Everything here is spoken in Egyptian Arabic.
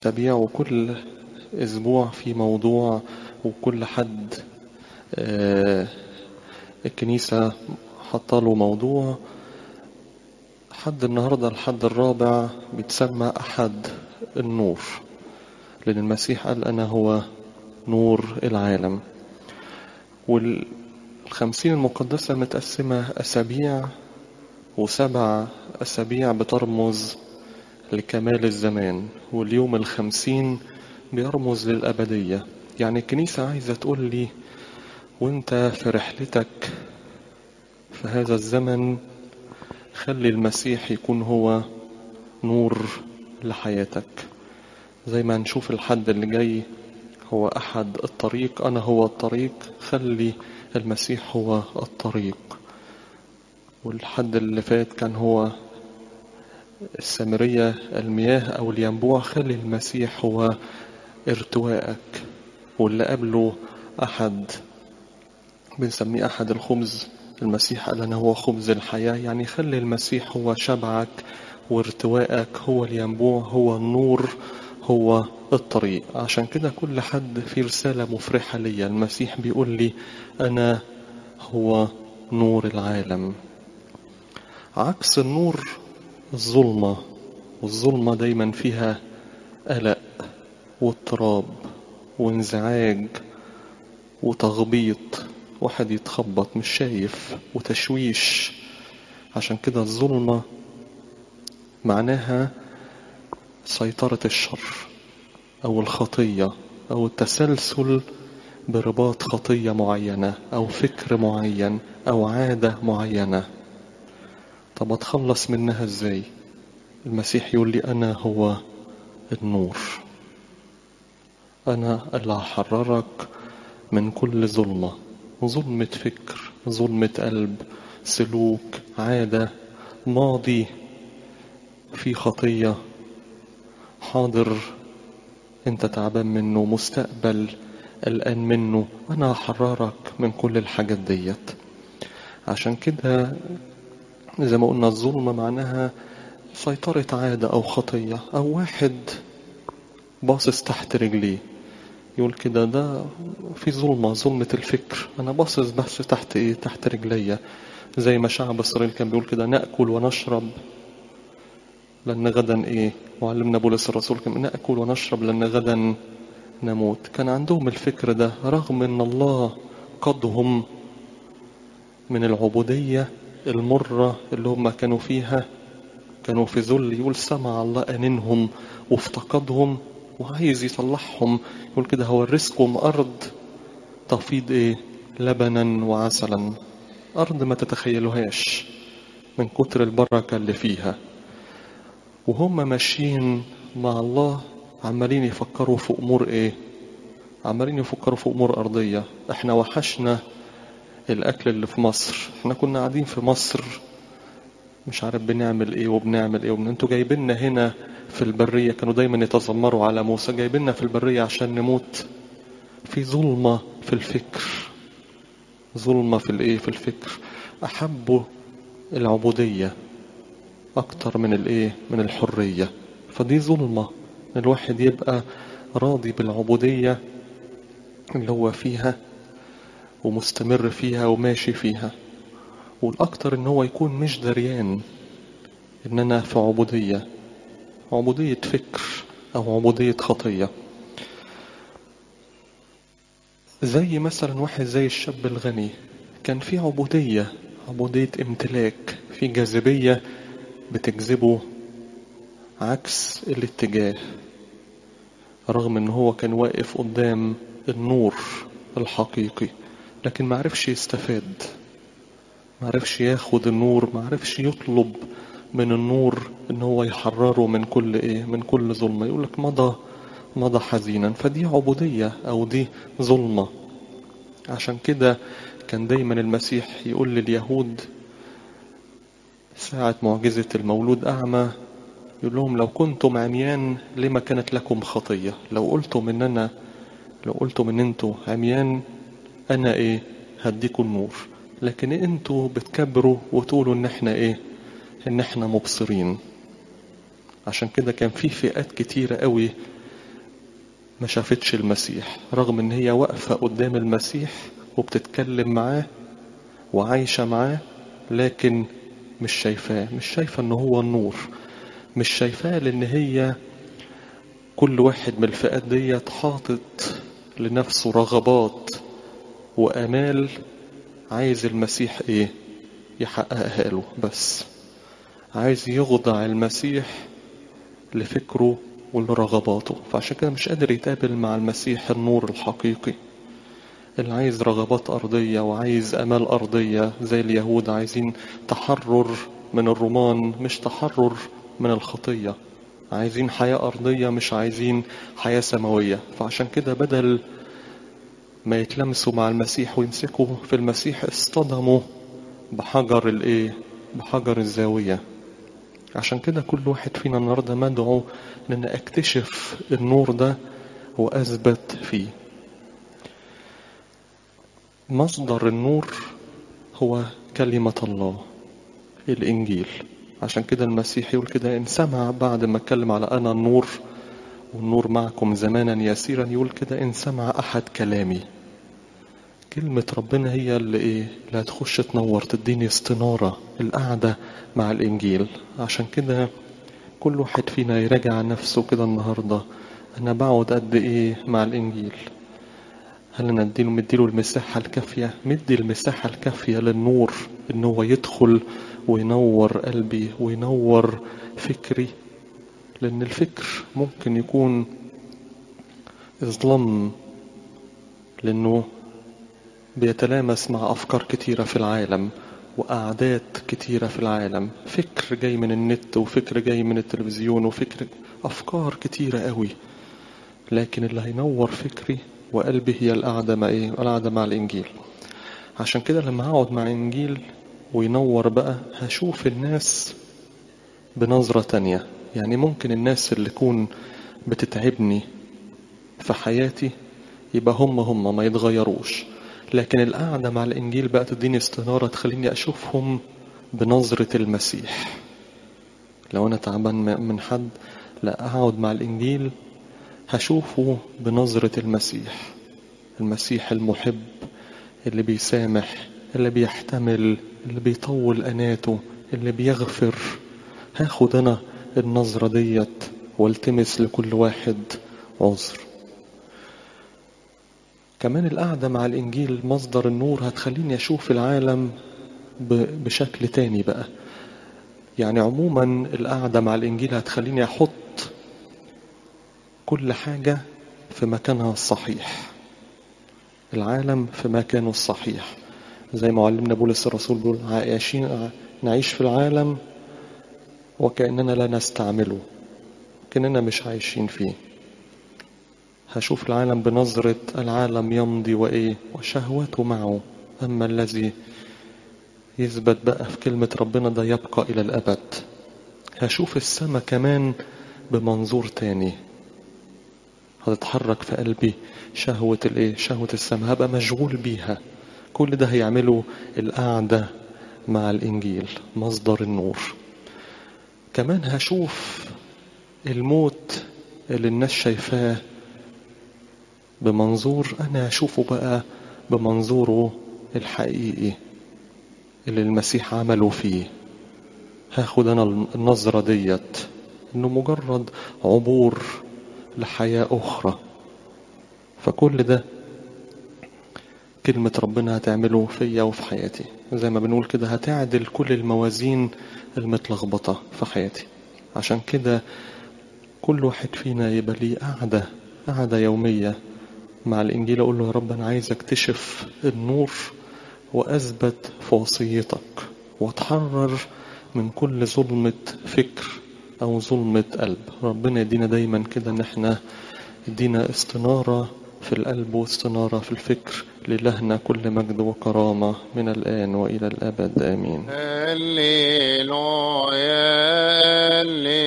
أسابيع وكل أسبوع في موضوع وكل حد آه، الكنيسة حطاله موضوع حد النهاردة الحد الرابع بيتسمى أحد النور لأن المسيح قال أنا هو نور العالم والخمسين المقدسة متقسمة أسابيع وسبع أسابيع بترمز لكمال الزمان واليوم الخمسين بيرمز للأبدية يعني الكنيسة عايزة تقول لي وانت في رحلتك في هذا الزمن خلي المسيح يكون هو نور لحياتك زي ما نشوف الحد اللي جاي هو أحد الطريق أنا هو الطريق خلي المسيح هو الطريق والحد اللي فات كان هو السامرية المياه أو الينبوع خلي المسيح هو ارتواءك واللي قبله أحد بنسميه أحد الخبز المسيح قال أنا هو خبز الحياة يعني خلي المسيح هو شبعك وارتواءك هو الينبوع هو النور هو الطريق عشان كده كل حد في رسالة مفرحة ليا المسيح بيقول لي أنا هو نور العالم عكس النور الظلمة والظلمة دايما فيها قلق واضطراب وانزعاج وتخبيط واحد يتخبط مش شايف وتشويش عشان كده الظلمة معناها سيطرة الشر أو الخطية أو التسلسل برباط خطية معينة أو فكر معين أو عادة معينة طب أتخلص منها إزاي المسيح يقول لي أنا هو النور أنا اللي هحررك من كل ظلمة ظلمة فكر ظلمة قلب سلوك عادة ماضي في خطية حاضر انت تعبان منه مستقبل قلقان منه انا هحررك من كل الحاجات ديت عشان كده زي ما قلنا الظلمة معناها سيطرة عادة أو خطية أو واحد باصص تحت رجليه يقول كده ده في ظلمة ظلمة الفكر أنا باصص بس تحت إيه تحت رجليا زي ما شعب إسرائيل كان بيقول كده نأكل ونشرب لأن غدا إيه وعلمنا بولس الرسول كان نأكل ونشرب لأن غدا نموت كان عندهم الفكر ده رغم أن الله قضهم من العبودية المرة اللي هم كانوا فيها كانوا في ذل يقول سمع الله أنينهم وافتقدهم وعايز يطلعهم يقول كده هو الرزقهم أرض تفيض إيه لبنا وعسلا أرض ما تتخيلوهاش من كتر البركة اللي فيها وهم ماشيين مع الله عمالين يفكروا في أمور إيه عمالين يفكروا في أمور أرضية إحنا وحشنا الأكل اللي في مصر إحنا كنا قاعدين في مصر مش عارف بنعمل إيه وبنعمل إيه وبن... أنتوا جايبيننا هنا في البرية كانوا دايما يتذمروا على موسى جايبيننا في البرية عشان نموت في ظلمة في الفكر ظلمة في الإيه في الفكر أحبوا العبودية أكتر من الإيه من الحرية فدي ظلمة الواحد يبقى راضي بالعبودية اللي هو فيها ومستمر فيها وماشي فيها والأكتر إن هو يكون مش دريان إن أنا في عبودية عبودية فكر أو عبودية خطية زي مثلا واحد زي الشاب الغني كان في عبودية عبودية امتلاك في جاذبية بتجذبه عكس الاتجاه رغم ان هو كان واقف قدام النور الحقيقي لكن ما عرفش يستفاد ما عرفش ياخد النور ما عرفش يطلب من النور ان هو يحرره من كل ايه من كل ظلمه يقول لك مضى مضى حزينا فدي عبوديه او دي ظلمه عشان كده كان دايما المسيح يقول لليهود ساعة معجزة المولود أعمى يقول لهم لو كنتم عميان لما كانت لكم خطية لو قلتم إن أنا لو قلتم إن أنتوا عميان أنا إيه هديكم النور لكن أنتوا بتكبروا وتقولوا إن إحنا إيه إن إحنا مبصرين عشان كده كان في فئات كتيرة قوي ما شافتش المسيح رغم ان هي واقفة قدام المسيح وبتتكلم معاه وعايشة معاه لكن مش شايفاه مش شايفة ان هو النور مش شايفاه لان هي كل واحد من الفئات ديت حاطط لنفسه رغبات وامال عايز المسيح ايه يحققها له بس عايز يخضع المسيح لفكره ولرغباته فعشان كده مش قادر يتقابل مع المسيح النور الحقيقي اللي عايز رغبات أرضية وعايز أمال أرضية زي اليهود عايزين تحرر من الرومان مش تحرر من الخطية عايزين حياة أرضية مش عايزين حياة سماوية فعشان كده بدل ما يتلمسوا مع المسيح ويمسكوا في المسيح اصطدموا بحجر الايه بحجر الزاوية عشان كده كل واحد فينا النهاردة مدعو لأن أكتشف النور ده وأثبت فيه مصدر النور هو كلمة الله الإنجيل عشان كده المسيح يقول كده إن سمع بعد ما اتكلم على أنا النور والنور معكم زمانا يسيرا يقول كده إن سمع أحد كلامي كلمة ربنا هي اللي إيه اللي هتخش تنور تديني استنارة القعدة مع الإنجيل عشان كده كل واحد فينا يراجع نفسه كده النهاردة أنا بقعد قد إيه مع الإنجيل هل أنا أديله مديله المساحة الكافية مدي المساحة الكافية للنور إن هو يدخل وينور قلبي وينور فكري لأن الفكر ممكن يكون إظلام لأنه بيتلامس مع أفكار كتيرة في العالم وأعداد كتيرة في العالم فكر جاي من النت وفكر جاي من التلفزيون وفكر أفكار كتيرة قوي لكن اللي هينور فكري وقلبي هي القعدة مع إيه؟ القعدة مع الإنجيل عشان كده لما هقعد مع إنجيل وينور بقى هشوف الناس بنظرة تانية يعني ممكن الناس اللي تكون بتتعبني في حياتي يبقى هم هم ما يتغيروش لكن القعدة مع الإنجيل بقى تديني استنارة تخليني أشوفهم بنظرة المسيح لو أنا تعبان من حد لا أقعد مع الإنجيل هشوفه بنظرة المسيح المسيح المحب اللي بيسامح اللي بيحتمل اللي بيطول أناته اللي بيغفر هاخد أنا النظرة ديت والتمس لكل واحد عذر كمان القعدة مع الإنجيل مصدر النور هتخليني أشوف العالم بشكل تاني بقى يعني عموما القعدة مع الإنجيل هتخليني أحط كل حاجة في مكانها الصحيح العالم في مكانه الصحيح زي ما علمنا بولس الرسول بيقول عايشين نعيش في العالم وكأننا لا نستعمله كأننا مش عايشين فيه هشوف العالم بنظرة العالم يمضي وإيه وشهوته معه أما الذي يثبت بقى في كلمة ربنا ده يبقى إلى الأبد هشوف السماء كمان بمنظور تاني هتتحرك في قلبي شهوة الايه شهوة السماء هبقى مشغول بيها كل ده هيعمله القعدة مع الإنجيل مصدر النور كمان هشوف الموت اللي الناس شايفاه بمنظور أنا أشوفه بقى بمنظوره الحقيقي اللي المسيح عمله فيه هاخد أنا النظرة ديت إنه مجرد عبور لحياة أخرى فكل ده كلمة ربنا هتعمله فيا وفي حياتي زي ما بنقول كده هتعدل كل الموازين المتلخبطة في حياتي عشان كده كل واحد فينا يبقى ليه قعدة قعدة يومية مع الإنجيل أقول له يا رب أنا عايز أكتشف النور وأثبت في وصيتك وأتحرر من كل ظلمة فكر أو ظلمة قلب ربنا يدينا دايما كده إن احنا يدينا استنارة في القلب واستنارة في الفكر للهنا كل مجد وكرامة من الآن وإلى الأبد آمين هللويا